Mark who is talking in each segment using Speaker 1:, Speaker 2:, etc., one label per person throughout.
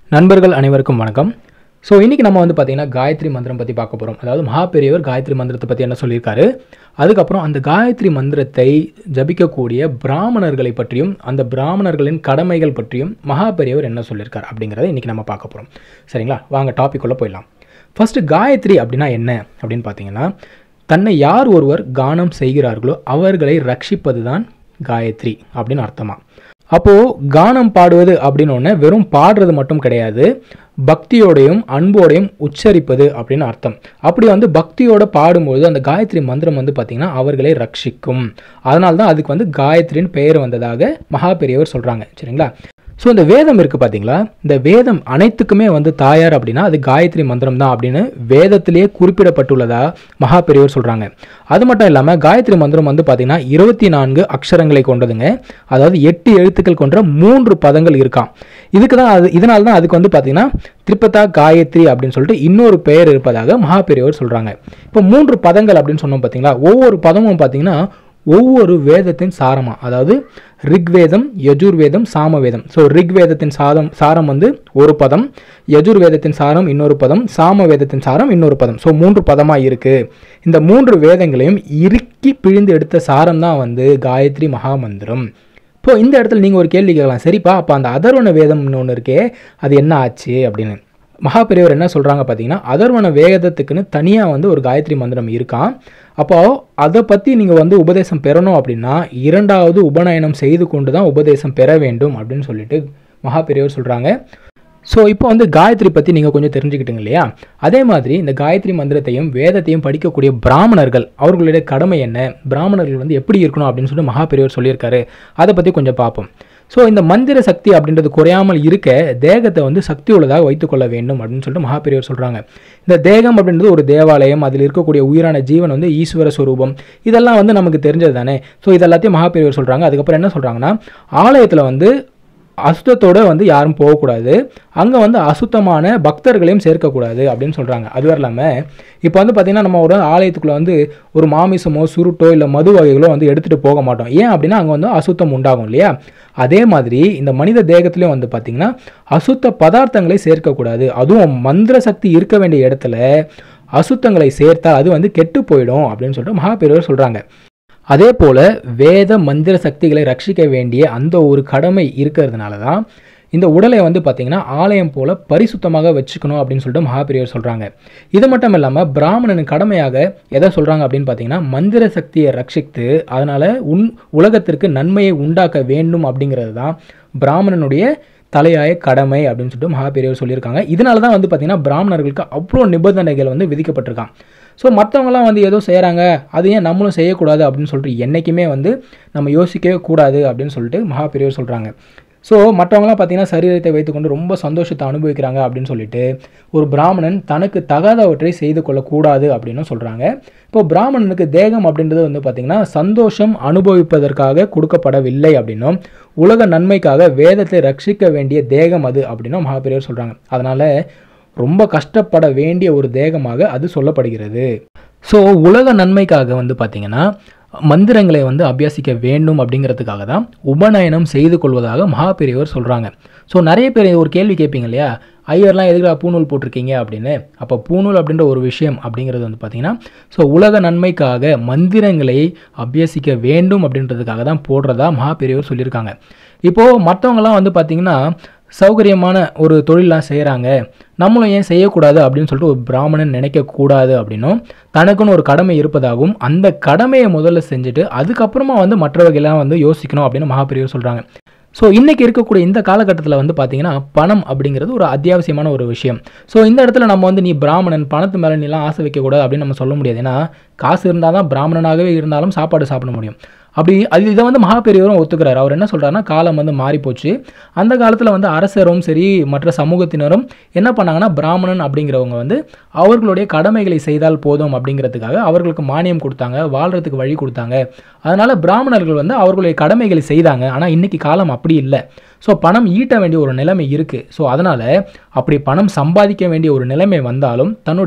Speaker 1: நண்பர்கள் அனைவருக்கும் வணக்கம் ஸோ இன்றைக்கி நம்ம வந்து பார்த்திங்கன்னா காயத்ரி மந்திரம் பற்றி பார்க்க போகிறோம் அதாவது மகா பெரியவர் காயத்ரி மந்திரத்தை பற்றி என்ன சொல்லியிருக்காரு அதுக்கப்புறம் அந்த காயத்ரி மந்திரத்தை ஜபிக்கக்கூடிய பிராமணர்களை பற்றியும் அந்த பிராமணர்களின் கடமைகள் பற்றியும் மகா பெரியவர் என்ன சொல்லியிருக்கார் அப்படிங்கிறத இன்றைக்கி நம்ம பார்க்க போகிறோம் சரிங்களா வாங்க டாபிக் உள்ள போயிடலாம் ஃபஸ்ட்டு காயத்ரி அப்படின்னா என்ன அப்படின்னு பார்த்தீங்கன்னா தன்னை யார் ஒருவர் கானம் செய்கிறார்களோ அவர்களை ரட்சிப்பது தான் காயத்ரி அப்படின்னு அர்த்தமா அப்போது கானம் பாடுவது அப்படின்னு ஒன்று வெறும் பாடுறது மட்டும் கிடையாது பக்தியோடையும் அன்போடையும் உச்சரிப்பது அப்படின்னு அர்த்தம் அப்படி வந்து பக்தியோட பாடும்போது அந்த காயத்ரி மந்திரம் வந்து பார்த்திங்கன்னா அவர்களை ரட்சிக்கும் அதனால தான் அதுக்கு வந்து காயத்ரின்னு பெயர் வந்ததாக மகா பெரியவர் சொல்கிறாங்க சரிங்களா ஸோ இந்த வேதம் இருக்குது பார்த்தீங்களா இந்த வேதம் அனைத்துக்குமே வந்து தாயார் அப்படின்னா அது காயத்ரி மந்திரம் தான் அப்படின்னு வேதத்திலேயே குறிப்பிடப்பட்டுள்ளதா மகா பெரியவர் சொல்கிறாங்க அது மட்டும் இல்லாமல் காயத்ரி மந்திரம் வந்து பார்த்திங்கன்னா இருபத்தி நான்கு அக்ஷரங்களை கொண்டதுங்க அதாவது எட்டு எழுத்துக்கள் கொண்ட மூன்று பதங்கள் இருக்காம் இதுக்கு தான் அது இதனால தான் அதுக்கு வந்து பார்த்திங்கன்னா திரிபதா காயத்ரி அப்படின்னு சொல்லிட்டு இன்னொரு பெயர் இருப்பதாக மகா பெரியவர் சொல்கிறாங்க இப்போ மூன்று பதங்கள் அப்படின்னு சொன்னோம் பார்த்தீங்களா ஒவ்வொரு பதமும் பார்த்தீங்கன்னா ஒவ்வொரு வேதத்தின் சாரமா அதாவது ரிக்வேதம் யஜுர்வேதம் சாமவேதம் ஸோ ரிக்வேதத்தின் சாதம் சாரம் வந்து ஒரு பதம் யஜுர்வேதத்தின் சாரம் இன்னொரு பதம் சாமவேதத்தின் சாரம் இன்னொரு பதம் ஸோ மூன்று பதமாக இருக்குது இந்த மூன்று வேதங்களையும் இறுக்கி பிழிந்து எடுத்த சாரம் தான் வந்து காயத்ரி மகாமந்திரம் இப்போ இந்த இடத்துல நீங்கள் ஒரு கேள்வி கேட்கலாம் சரிப்பா அப்போ அந்த அதர்வண வேதம்னு ஒன்று இருக்கே அது என்ன ஆச்சு அப்படின்னு மகா பெரியவர் என்ன சொல்கிறாங்க பார்த்தீங்கன்னா அதர்வண வேதத்துக்குன்னு தனியாக வந்து ஒரு காயத்ரி மந்திரம் இருக்கான் அப்போ அதை பற்றி நீங்கள் வந்து உபதேசம் பெறணும் அப்படின்னா இரண்டாவது உபநயனம் செய்து கொண்டு தான் உபதேசம் பெற வேண்டும் அப்படின்னு சொல்லிட்டு மகா பெரியவர் சொல்கிறாங்க ஸோ இப்போ வந்து காயத்ரி பற்றி நீங்கள் கொஞ்சம் தெரிஞ்சுக்கிட்டுங்க இல்லையா அதே மாதிரி இந்த காயத்ரி மந்திரத்தையும் வேதத்தையும் படிக்கக்கூடிய பிராமணர்கள் அவர்களுடைய கடமை என்ன பிராமணர்கள் வந்து எப்படி இருக்கணும் அப்படின்னு சொல்லிட்டு மகா பெரியவர் சொல்லியிருக்காரு அதை பற்றி கொஞ்சம் பார்ப்போம் ஸோ இந்த மந்திர சக்தி அப்படின்றது குறையாமல் இருக்க தேகத்தை வந்து சக்தி உள்ளதாக வைத்துக்கொள்ள வேண்டும் அப்படின்னு சொல்லிட்டு மகாபெரியவர் சொல்கிறாங்க இந்த தேகம் அப்படின்றது ஒரு தேவாலயம் அதில் இருக்கக்கூடிய உயிரான ஜீவன் வந்து ஈஸ்வர ஸ்வரூபம் இதெல்லாம் வந்து நமக்கு தெரிஞ்சது தானே ஸோ இதெல்லாத்தையும் மகாபெரியவர் சொல்கிறாங்க அதுக்கப்புறம் என்ன சொல்கிறாங்கன்னா ஆலயத்தில் வந்து அசுத்தத்தோடு வந்து யாரும் போகக்கூடாது அங்கே வந்து அசுத்தமான பக்தர்களையும் சேர்க்கக்கூடாது அப்படின்னு சொல்கிறாங்க அது வர இல்லாமல் இப்போ வந்து பார்த்திங்கன்னா நம்ம ஒரு ஆலயத்துக்குள்ளே வந்து ஒரு மாமிசமோ சுருட்டோ இல்லை மது வகைகளோ வந்து எடுத்துகிட்டு போக மாட்டோம் ஏன் அப்படின்னா அங்கே வந்து அசுத்தம் உண்டாகும் இல்லையா அதே மாதிரி இந்த மனித தேகத்துலேயும் வந்து பார்த்திங்கன்னா அசுத்த பதார்த்தங்களை சேர்க்கக்கூடாது அதுவும் மந்திர சக்தி இருக்க வேண்டிய இடத்துல அசுத்தங்களை சேர்த்தால் அது வந்து கெட்டு போயிடும் அப்படின்னு சொல்லிட்டு மகாபெரியவர் சொல்கிறாங்க அதே போல் வேத மந்திர சக்திகளை ரட்சிக்க வேண்டிய அந்த ஒரு கடமை இருக்கிறதுனால தான் இந்த உடலை வந்து பார்த்திங்கன்னா ஆலயம் போல் பரிசுத்தமாக வச்சுக்கணும் அப்படின்னு சொல்லிட்டு மகாபிரியர் சொல்கிறாங்க இது மட்டும் இல்லாமல் பிராமணனின் கடமையாக எதை சொல்கிறாங்க அப்படின்னு பார்த்தீங்கன்னா மந்திர சக்தியை ரட்சித்து அதனால் உன் உலகத்திற்கு நன்மையை உண்டாக்க வேண்டும் அப்படிங்கிறது தான் பிராமணனுடைய தலையாய கடமை அப்படின்னு சொல்லிட்டு மகாபெரியவர் சொல்லியிருக்காங்க இதனால தான் வந்து பார்த்திங்கன்னா பிராமணர்களுக்கு அவ்வளோ நிபந்தனைகள் வந்து விதிக்கப்பட்டிருக்கான் ஸோ மற்றவங்களாம் வந்து ஏதோ செய்கிறாங்க அது ஏன் நம்மளும் செய்யக்கூடாது அப்படின்னு சொல்லிட்டு என்றைக்குமே வந்து நம்ம யோசிக்கவே கூடாது அப்படின்னு சொல்லிட்டு மகாபெரியவர் சொல்கிறாங்க ஸோ மற்றவங்களாம் பார்த்தீங்கன்னா சரீரத்தை வைத்துக்கொண்டு ரொம்ப சந்தோஷத்தை அனுபவிக்கிறாங்க அப்படின்னு சொல்லிட்டு ஒரு பிராமணன் தனக்கு தகாதவற்றை செய்து கொள்ளக்கூடாது அப்படின்னு சொல்கிறாங்க இப்போ பிராமணனுக்கு தேகம் அப்படின்றது வந்து பார்த்திங்கன்னா சந்தோஷம் அனுபவிப்பதற்காக கொடுக்கப்படவில்லை அப்படின்னும் உலக நன்மைக்காக வேதத்தை ரட்சிக்க வேண்டிய தேகம் அது அப்படின்னும் மகாபெரியவர் சொல்கிறாங்க அதனால் ரொம்ப கஷ்டப்பட வேண்டிய ஒரு தேகமாக அது சொல்லப்படுகிறது ஸோ உலக நன்மைக்காக வந்து பார்த்திங்கன்னா மந்திரங்களை வந்து அபியாசிக்க வேண்டும் அப்படிங்கிறதுக்காக தான் உபநயனம் செய்து கொள்வதாக மகாபெரியவர் சொல்கிறாங்க ஸோ நிறைய பேர் ஒரு கேள்வி கேட்பீங்க இல்லையா ஐயர்லாம் எதுக்குடா பூநூல் போட்டிருக்கீங்க அப்படின்னு அப்போ பூநூல் அப்படின்ற ஒரு விஷயம் அப்படிங்கிறது வந்து பார்த்திங்கன்னா ஸோ உலக நன்மைக்காக மந்திரங்களை அபியசிக்க வேண்டும் அப்படின்றதுக்காக தான் போடுறதா மகாபெரியவர் சொல்லியிருக்காங்க இப்போது மற்றவங்களாம் வந்து பார்த்திங்கன்னா சௌகரியமான ஒரு தொழிலாம் செய்கிறாங்க நம்மளும் ஏன் செய்யக்கூடாது அப்படின்னு சொல்லிட்டு ஒரு பிராமணன் நினைக்கக்கூடாது அப்படின்னும் தனக்குன்னு ஒரு கடமை இருப்பதாகவும் அந்த கடமையை முதல்ல செஞ்சுட்டு அதுக்கப்புறமா வந்து மற்றவர்களெல்லாம் வந்து யோசிக்கணும் அப்படின்னு மகாபெரியவர் சொல்கிறாங்க ஸோ இன்றைக்கி இருக்கக்கூடிய இந்த காலகட்டத்தில் வந்து பார்த்திங்கன்னா பணம் அப்படிங்கிறது ஒரு அத்தியாவசியமான ஒரு விஷயம் ஸோ இந்த இடத்துல நம்ம வந்து நீ பிராமணன் பணத்து மேலே நீலாம் ஆசை வைக்கக்கூடாது அப்படின்னு நம்ம சொல்ல முடியாது ஏன்னா காசு இருந்தால் தான் பிராமணனாகவே இருந்தாலும் சாப்பாடு சாப்பிட முடியும் அப்படி அது இதை வந்து மகாபெரியவரும் ஒத்துக்கிறார் அவர் என்ன சொல்கிறாருன்னா காலம் வந்து மாறிப்போச்சு அந்த காலத்தில் வந்து அரசரும் சரி மற்ற சமூகத்தினரும் என்ன பண்ணாங்கன்னா பிராமணன் அப்படிங்கிறவங்க வந்து அவர்களுடைய கடமைகளை செய்தால் போதும் அப்படிங்கிறதுக்காக அவர்களுக்கு மானியம் கொடுத்தாங்க வாழ்கிறதுக்கு வழி கொடுத்தாங்க அதனால் பிராமணர்கள் வந்து அவர்களுடைய கடமைகளை செய்தாங்க ஆனால் இன்றைக்கி காலம் அப்படி இல்லை ஸோ பணம் ஈட்ட வேண்டிய ஒரு நிலைமை இருக்குது ஸோ அதனால் அப்படி பணம் சம்பாதிக்க வேண்டிய ஒரு நிலைமை வந்தாலும் தன்னுடைய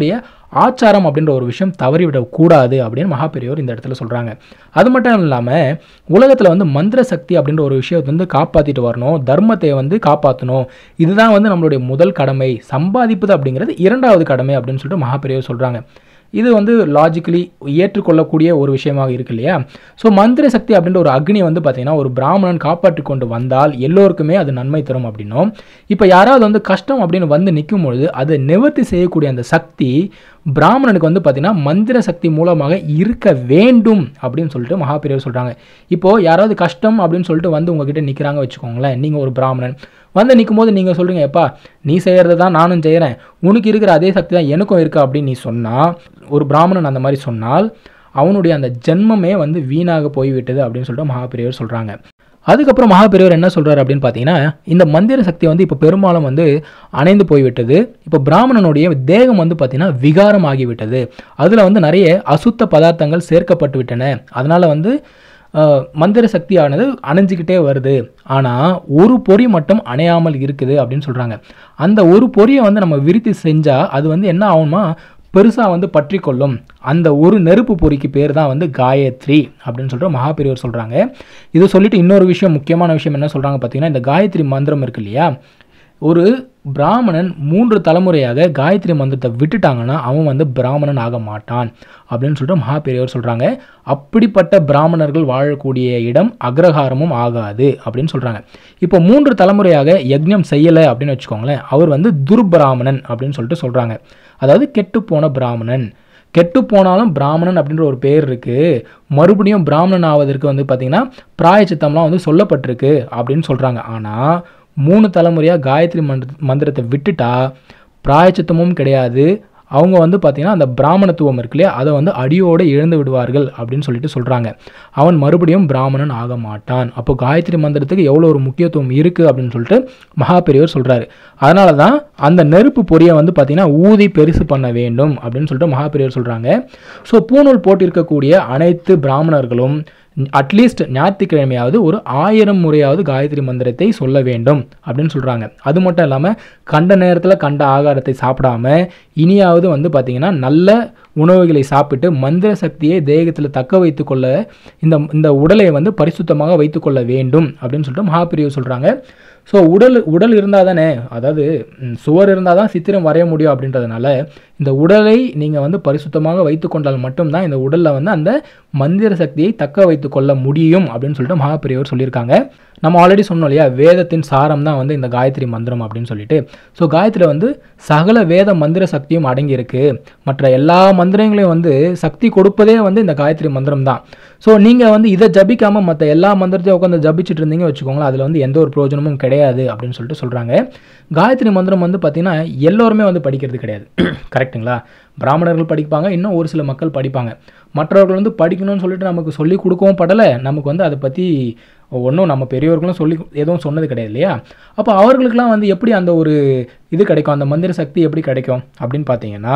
Speaker 1: ஆச்சாரம் அப்படின்ற ஒரு விஷயம் தவறிவிடக்கூடாது அப்படின்னு மகாபெரியோர் இந்த இடத்துல சொல்கிறாங்க அது மட்டும் இல்லாமல் உலகத்தில் வந்து மந்திர சக்தி அப்படின்ற ஒரு விஷயத்தை வந்து காப்பாற்றிட்டு வரணும் தர்மத்தை வந்து காப்பாற்றணும் இதுதான் வந்து நம்மளுடைய முதல் கடமை சம்பாதிப்பது அப்படிங்கிறது இரண்டாவது கடமை அப்படின்னு சொல்லிட்டு மகாபெரியோர் சொல்கிறாங்க இது வந்து லாஜிக்கலி ஏற்றுக்கொள்ளக்கூடிய ஒரு விஷயமாக இருக்கு இல்லையா ஸோ மந்திர சக்தி அப்படின்ற ஒரு அக்னி வந்து பார்த்தீங்கன்னா ஒரு பிராமணன் காப்பாற்றி கொண்டு வந்தால் எல்லோருக்குமே அது நன்மை தரும் அப்படின்னும் இப்போ யாராவது வந்து கஷ்டம் அப்படின்னு வந்து நிற்கும் பொழுது அதை நிவர்த்தி செய்யக்கூடிய அந்த சக்தி பிராமணனுக்கு வந்து பார்த்தீங்கன்னா மந்திர சக்தி மூலமாக இருக்க வேண்டும் அப்படின்னு சொல்லிட்டு மகாபெரியவர் சொல்கிறாங்க இப்போது யாராவது கஷ்டம் அப்படின்னு சொல்லிட்டு வந்து உங்ககிட்ட நிற்கிறாங்க வச்சுக்கோங்களேன் நீங்கள் ஒரு பிராமணன் வந்து நிற்கும் போது நீங்கள் சொல்கிறீங்க எப்பா நீ செய்கிறத தான் நானும் செய்கிறேன் உனக்கு இருக்கிற அதே சக்தி தான் எனக்கும் இருக்கு அப்படின்னு நீ சொன்னால் ஒரு பிராமணன் அந்த மாதிரி சொன்னால் அவனுடைய அந்த ஜென்மமே வந்து வீணாக போய்விட்டது அப்படின்னு சொல்லிட்டு மகாபெரியவர் சொல்கிறாங்க அதுக்கப்புறம் மகாபெரியவர் என்ன சொல்றாரு அப்படின்னு பார்த்தீங்கன்னா இந்த மந்திர சக்தி வந்து இப்போ பெரும்பாலும் வந்து அணைந்து போய்விட்டது இப்போ பிராமணனுடைய தேகம் வந்து பார்த்தீங்கன்னா விகாரம் ஆகிவிட்டது அதில் வந்து நிறைய அசுத்த பதார்த்தங்கள் சேர்க்கப்பட்டு விட்டன அதனால வந்து அஹ், மந்திர சக்தியானது அணைஞ்சிக்கிட்டே வருது ஆனால் ஒரு பொறி மட்டும் அணையாமல் இருக்குது அப்படின்னு சொல்கிறாங்க அந்த ஒரு பொறியை வந்து நம்ம விரித்து செஞ்சால் அது வந்து என்ன ஆகுமா பெருசாக வந்து பற்றி கொள்ளும் அந்த ஒரு நெருப்பு பொறிக்கு பேர் தான் வந்து காயத்ரி அப்படின்னு சொல்லிட்டு மகாபெரியவர் சொல்கிறாங்க இது சொல்லிட்டு இன்னொரு விஷயம் முக்கியமான விஷயம் என்ன சொல்கிறாங்க பார்த்தீங்கன்னா இந்த காயத்ரி மந்திரம் இருக்கு இல்லையா ஒரு பிராமணன் மூன்று தலைமுறையாக காயத்ரி மந்திரத்தை விட்டுட்டாங்கன்னா அவன் வந்து பிராமணன் ஆக மாட்டான் அப்படின்னு சொல்லிட்டு மகாபெரியவர் சொல்கிறாங்க அப்படிப்பட்ட பிராமணர்கள் வாழக்கூடிய இடம் அக்ரஹாரமும் ஆகாது அப்படின்னு சொல்கிறாங்க இப்போ மூன்று தலைமுறையாக யக்ஞம் செய்யலை அப்படின்னு வச்சுக்கோங்களேன் அவர் வந்து துர்பிராமணன் அப்படின்னு சொல்லிட்டு சொல்கிறாங்க அதாவது கெட்டுப்போன பிராமணன் கெட்டு போனாலும் பிராமணன் அப்படின்ற ஒரு பேர் இருக்கு மறுபடியும் பிராமணன் ஆவதற்கு வந்து பார்த்தீங்கன்னா பிராயச்சித்தம்லாம் வந்து சொல்லப்பட்டிருக்கு அப்படின்னு சொல்கிறாங்க ஆனால் மூணு தலைமுறையாக காயத்ரி மந்திர மந்திரத்தை விட்டுட்டா பிராயச்சித்தமும் கிடையாது அவங்க வந்து பார்த்தீங்கன்னா அந்த பிராமணத்துவம் இருக்கு இல்லையா அதை வந்து அடியோடு இழந்து விடுவார்கள் அப்படின்னு சொல்லிட்டு சொல்கிறாங்க அவன் மறுபடியும் பிராமணன் ஆக மாட்டான் அப்போ காயத்ரி மந்திரத்துக்கு எவ்வளோ ஒரு முக்கியத்துவம் இருக்குது அப்படின்னு சொல்லிட்டு மகாபெரியவர் சொல்கிறாரு அதனால தான் அந்த நெருப்பு பொரியை வந்து பார்த்தீங்கன்னா ஊதி பெருசு பண்ண வேண்டும் அப்படின்னு சொல்லிட்டு மகாபெரியவர் சொல்கிறாங்க ஸோ பூணூல் போட்டிருக்கக்கூடிய அனைத்து பிராமணர்களும் அட்லீஸ்ட் ஞாயிற்றுக்கிழமையாவது ஒரு ஆயிரம் முறையாவது காயத்ரி மந்திரத்தை சொல்ல வேண்டும் அப்படின்னு சொல்கிறாங்க அது மட்டும் இல்லாமல் கண்ட நேரத்தில் கண்ட ஆகாரத்தை சாப்பிடாம இனியாவது வந்து பார்த்திங்கன்னா நல்ல உணவுகளை சாப்பிட்டு மந்திர சக்தியை தேகத்தில் தக்க வைத்துக்கொள்ள இந்த இந்த உடலை வந்து பரிசுத்தமாக வைத்துக்கொள்ள வேண்டும் அப்படின்னு சொல்லிட்டு மகாபிரிவு சொல்கிறாங்க ஸோ உடல் உடல் இருந்தால் தானே அதாவது ம், சுவர் இருந்தால் தான் சித்திரம் வரைய முடியும் அப்படின்றதுனால இந்த உடலை நீங்கள் வந்து பரிசுத்தமாக வைத்துக்கொண்டால் மட்டும்தான் இந்த உடலில் வந்து அந்த மந்திர சக்தியை தக்க வைத்துக்கொள்ள முடியும் அப்படின்னு சொல்லிட்டு மகாபிரியவர் சொல்லியிருக்காங்க நம்ம ஆல்ரெடி சொன்னோம் இல்லையா வேதத்தின் சாரம் தான் வந்து இந்த காயத்ரி மந்திரம் அப்படின்னு சொல்லிட்டு ஸோ காயத்ரி வந்து சகல வேத மந்திர சக்தியும் அடங்கியிருக்கு மற்ற எல்லா மந்திரங்களையும் வந்து சக்தி கொடுப்பதே வந்து இந்த காயத்ரி மந்திரம் தான் ஸோ நீங்கள் வந்து இதை ஜபிக்காமல் மற்ற எல்லா மந்திரத்தையும் உட்காந்து ஜபிச்சுட்டு இருந்தீங்க வச்சுக்கோங்களேன் அதில் வந்து எந்த ஒரு பிரயோஜனமும் கிடையாது அப்படின்னு சொல்லிட்டு சொல்கிறாங்க காயத்ரி மந்திரம் வந்து பார்த்திங்கன்னா எல்லோருமே வந்து படிக்கிறது கிடையாது கரெக்ட்டுங்களா பிராமணர்கள் படிப்பாங்க இன்னும் ஒரு சில மக்கள் படிப்பாங்க மற்றவர்கள் வந்து படிக்கணும்னு சொல்லிட்டு நமக்கு சொல்லி கொடுக்கவும் படலை நமக்கு வந்து அதை பற்றி ஒன்றும் நம்ம பெரியவர்களும் சொல்லி எதுவும் சொன்னது கிடையாது இல்லையா அப்போ அவர்களுக்கெல்லாம் வந்து எப்படி அந்த ஒரு இது கிடைக்கும் அந்த மந்திர சக்தி எப்படி கிடைக்கும் அப்படின்னு பார்த்தீங்கன்னா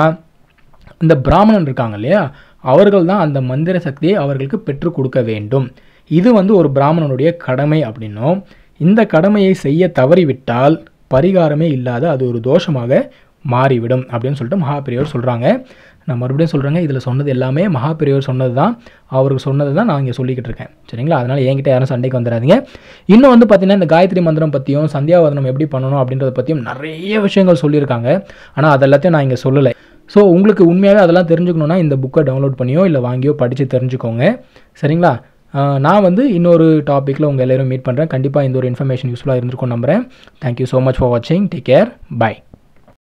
Speaker 1: இந்த பிராமணன் இருக்காங்க இல்லையா அவர்கள் தான் அந்த மந்திர சக்தியை அவர்களுக்கு பெற்றுக் கொடுக்க வேண்டும் இது வந்து ஒரு பிராமணனுடைய கடமை அப்படின்னும் இந்த கடமையை செய்ய தவறிவிட்டால் பரிகாரமே இல்லாத அது ஒரு தோஷமாக மாறிவிடும் அப்படின்னு சொல்லிட்டு மகாபெரியவர் சொல்கிறாங்க நான் மறுபடியும் சொல்கிறேங்க இதில் சொன்னது எல்லாமே மகாபெரியவர் சொன்னது தான் அவருக்கு சொன்னது தான் நான் இங்கே சொல்லிக்கிட்டு இருக்கேன் சரிங்களா அதனால் என்கிட்ட யாரும் சண்டைக்கு வந்துடாதீங்க இன்னும் வந்து பார்த்தீங்கன்னா இந்த காயத்ரி மந்திரம் பற்றியும் சந்தியாவதனம் எப்படி பண்ணணும் அப்படின்றத பற்றியும் நிறைய விஷயங்கள் சொல்லியிருக்காங்க ஆனால் அது எல்லாத்தையும் நான் இங்கே சொல்லலை ஸோ உங்களுக்கு உண்மையாகவே அதெல்லாம் தெரிஞ்சுக்கணுன்னா இந்த புக்கை டவுன்லோட் பண்ணியோ இல்லை வாங்கியோ படித்து தெரிஞ்சுக்கோங்க சரிங்களா ஆஹ் நான் வந்து இன்னொரு டாப்பிக்கில் உங்கள் எல்லோரும் மீட் பண்ணுறேன் கண்டிப்பாக இந்த ஒரு இன்ஃபர்மேஷன் யூஸ்ஃபுல்லாக இருந்திருக்கும் நம்புகிறேன் தேங்க்யூ ஸோ மச் ஃபார் வாட்சிங் டேக் கேர் பை